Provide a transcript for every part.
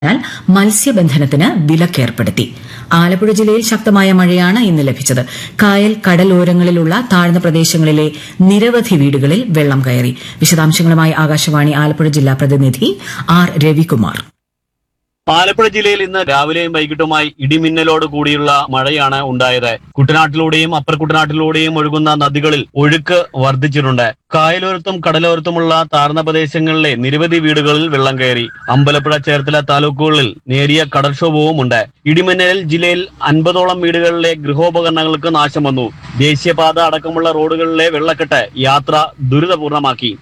ാൽ മത്സ്യബന്ധനത്തിന് വിലക്കേർപ്പെടുത്തി ആലപ്പുഴ ജില്ലയിൽ ശക്തമായ മഴയാണ് ഇന്ന് ലഭിച്ചത് കായൽ കടലോരങ്ങളിലുള്ള താഴ്ന്ന പ്രദേശങ്ങളിലെ നിരവധി വീടുകളിൽ വെള്ളം കയറി വിശദാംശങ്ങളുമായി ആകാശവാണി ആലപ്പുഴ ജില്ലാ പ്രതിനിധി ആർ രവികുമാർ ആലപ്പുഴ ജില്ലയിൽ ഇന്ന് രാവിലെയും വൈകിട്ടുമായി ഇടിമിന്നലോട് കൂടിയുള്ള മഴയാണ് ഉണ്ടായത് കുട്ടനാട്ടിലൂടെയും അപ്പർ കുട്ടനാട്ടിലൂടെയും ഒഴുകുന്ന നദികളിൽ ഒഴുക്ക് വർദ്ധിച്ചിട്ടുണ്ട് കായലോരത്തും കടലോരത്തുമുള്ള താഴ്ന്ന പ്രദേശങ്ങളിലെ നിരവധി വീടുകളിൽ വെള്ളം കയറി അമ്പലപ്പുഴ ചേർത്തല താലൂക്കുകളിൽ നേരിയ കടൽക്ഷോഭവും ഉണ്ട് ഇടിമിന്നലിൽ ജില്ലയിൽ അൻപതോളം വീടുകളിലെ ഗൃഹോപകരണങ്ങൾക്ക് നാശം വന്നു ദേശീയപാത അടക്കമുള്ള റോഡുകളിലെ വെള്ളക്കെട്ട് യാത്ര ദുരിതപൂർണമാക്കി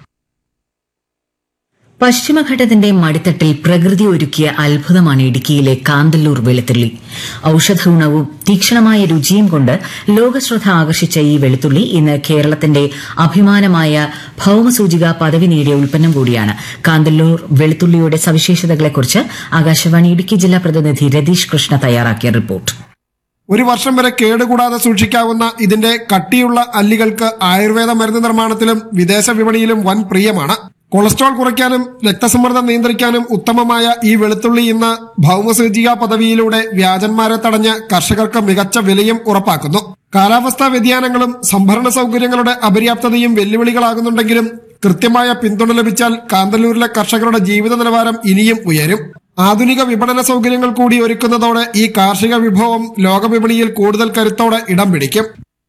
പശ്ചിമഘട്ടത്തിന്റെ മടിത്തട്ടിൽ പ്രകൃതി ഒരുക്കിയ അത്ഭുതമാണ് ഇടുക്കിയിലെ കാന്തല്ലൂർ വെളുത്തുള്ളി ഔഷധ ഗുണവും തീക്ഷണമായ രുചിയും കൊണ്ട് ലോകശ്രദ്ധ ആകർഷിച്ച ഈ വെളുത്തുള്ളി ഇന്ന് കേരളത്തിന്റെ അഭിമാനമായ ഭൌമസൂചിക പദവി നേടിയ ഉൽപ്പന്നം കൂടിയാണ് കാന്തല്ലൂർ വെളുത്തുള്ളിയുടെ സവിശേഷതകളെക്കുറിച്ച് ആകാശവാണി ഇടുക്കി ജില്ലാ പ്രതിനിധി രതീഷ് കൃഷ്ണ തയ്യാറാക്കിയ റിപ്പോർട്ട് ഒരു വർഷം വരെ കേടുകൂടാതെ സൂക്ഷിക്കാവുന്ന ഇതിന്റെ കട്ടിയുള്ള അല്ലികൾക്ക് ആയുർവേദ മരുന്ന് നിർമ്മാണത്തിലും വിദേശ വിപണിയിലും വൻ പ്രിയമാണ് കൊളസ്ട്രോൾ കുറയ്ക്കാനും രക്തസമ്മർദ്ദം നിയന്ത്രിക്കാനും ഉത്തമമായ ഈ വെളുത്തുള്ളി ഇന്ന് ഭൗമസൂചിക പദവിയിലൂടെ വ്യാജന്മാരെ തടഞ്ഞ് കർഷകർക്ക് മികച്ച വിലയും ഉറപ്പാക്കുന്നു കാലാവസ്ഥാ വ്യതിയാനങ്ങളും സംഭരണ സൗകര്യങ്ങളുടെ അപര്യാപ്തതയും വെല്ലുവിളികളാകുന്നുണ്ടെങ്കിലും കൃത്യമായ പിന്തുണ ലഭിച്ചാൽ കാന്തല്ലൂരിലെ കർഷകരുടെ ജീവിത നിലവാരം ഇനിയും ഉയരും ആധുനിക വിപണന സൗകര്യങ്ങൾ കൂടി ഒരുക്കുന്നതോടെ ഈ കാർഷിക വിഭവം ലോകവിപണിയിൽ കൂടുതൽ കരുത്തോടെ ഇടം പിടിക്കും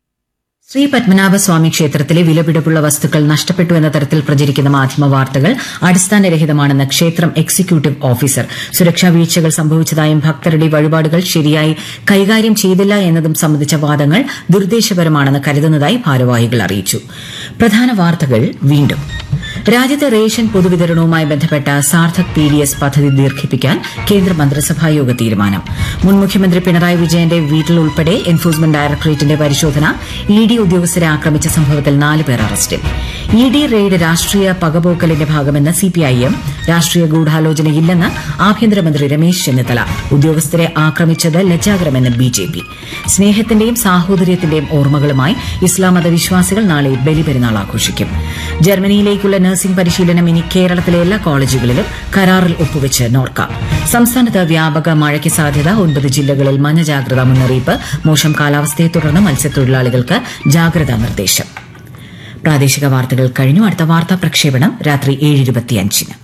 ശ്രീ പത്മനാഭസ്വാമി ക്ഷേത്രത്തിലെ വിലപിടിപ്പുള്ള വസ്തുക്കൾ നഷ്ടപ്പെട്ടു എന്ന തരത്തിൽ പ്രചരിക്കുന്ന മാധ്യമ വാർത്തകൾ അടിസ്ഥാനരഹിതമാണെന്ന് ക്ഷേത്രം എക്സിക്യൂട്ടീവ് ഓഫീസർ സുരക്ഷാ വീഴ്ചകൾ സംഭവിച്ചതായും ഭക്തരുടെ വഴിപാടുകൾ ശരിയായി കൈകാര്യം ചെയ്തില്ല എന്നതും സംബന്ധിച്ച വാദങ്ങൾ ദുരുദ്ദേശപരമാണെന്ന് കരുതുന്നതായി ഭാരവാഹികൾ അറിയിച്ചു പ്രധാന വാർത്തകൾ വീണ്ടും രാജ്യത്തെ റേഷൻ പൊതുവിതരണവുമായി ബന്ധപ്പെട്ട സാർത്ഥക് പി ഡി എസ് പദ്ധതി ദീർഘിപ്പിക്കാൻ കേന്ദ്ര മന്ത്രിസഭാ യോഗ തീരുമാനം മുൻ മുഖ്യമന്ത്രി പിണറായി വിജയന്റെ വീട്ടിൽ ഉൾപ്പെടെ എൻഫോഴ്സ്മെന്റ് ഡയറക്ടറേറ്റിന്റെ പരിശോധന ഇ ഡി ഉദ്യോഗസ്ഥരെ ആക്രമിച്ച സംഭവത്തിൽ നാല് പേർ അറസ്റ്റിൽ ഇ ഡി റെയ്ഡ് രാഷ്ട്രീയ പകപോക്കലിന്റെ ഭാഗമെന്ന് സിപിഐഎം രാഷ്ട്രീയ ഗൂഢാലോചനയില്ലെന്ന് ആഭ്യന്തരമന്ത്രി രമേശ് ചെന്നിത്തല ഉദ്യോഗസ്ഥരെ ആക്രമിച്ചത് ലജ്ജാകരമെന്ന് ബി ജെ പി സ്നേഹത്തിന്റെയും സാഹോദര്യത്തിന്റെയും ഓർമ്മകളുമായി ഇസ്ലാം മതവിശ്വാസികൾ നാളെ ബലിപെരുന്നാൾ ആഘോഷിക്കും ജർമ്മനിയിലേക്കുള്ള നഴ്സിംഗ് പരിശീലനം ഇനി കേരളത്തിലെ എല്ലാ കോളേജുകളിലും കരാറിൽ ഒപ്പുവെച്ച് നോർക്ക സംസ്ഥാനത്ത് വ്യാപക മഴയ്ക്ക് സാധ്യത ഒൻപത് ജില്ലകളിൽ മഞ്ഞ ജാഗ്രതാ മുന്നറിയിപ്പ് മോശം കാലാവസ്ഥയെ തുടർന്ന് മത്സ്യത്തൊഴിലാളികൾക്ക് ജാഗ്രതാ നിർദ്ദേശം പ്രാദേശിക വാർത്തകൾ കഴിഞ്ഞു അടുത്ത വാർത്താ പ്രക്ഷേപണം രാത്രി ഏഴ് ഇരുപത്തിയഞ്ചിന്